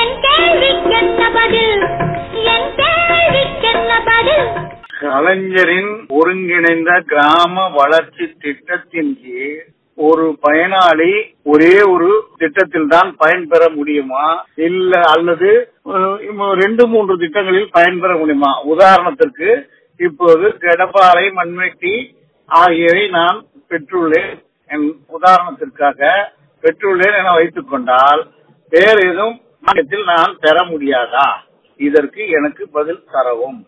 என் கேள்விக்கென்ன பதில் என் கேள்விக்கென்ன பதில் கலைஞரின் ஒருங்கிணைந்த கிராம வளர்ச்சி திட்டத்தின் கீழ் ஒரு பயனாளி ஒரே ஒரு திட்டத்தில் தான் பயன்பெற முடியுமா இல்ல அல்லது அஹ், இன்னும் ரெண்டு மூன்று திட்டங்களில் பயன்பெற முடியுமா உதாரணத்திற்கு இப்போது கடப்பாறை மண்வெட்டி ஆகியவை நான் பெற்றுள்ளேன் என் உதாரணத்திற்காக பெற்றுள்ளேன் என வைத்துக் கொண்டால் வேறு எதுவும் மாநிலத்தில் நான் பெற முடியாதா இதற்கு எனக்கு பதில் தரவும்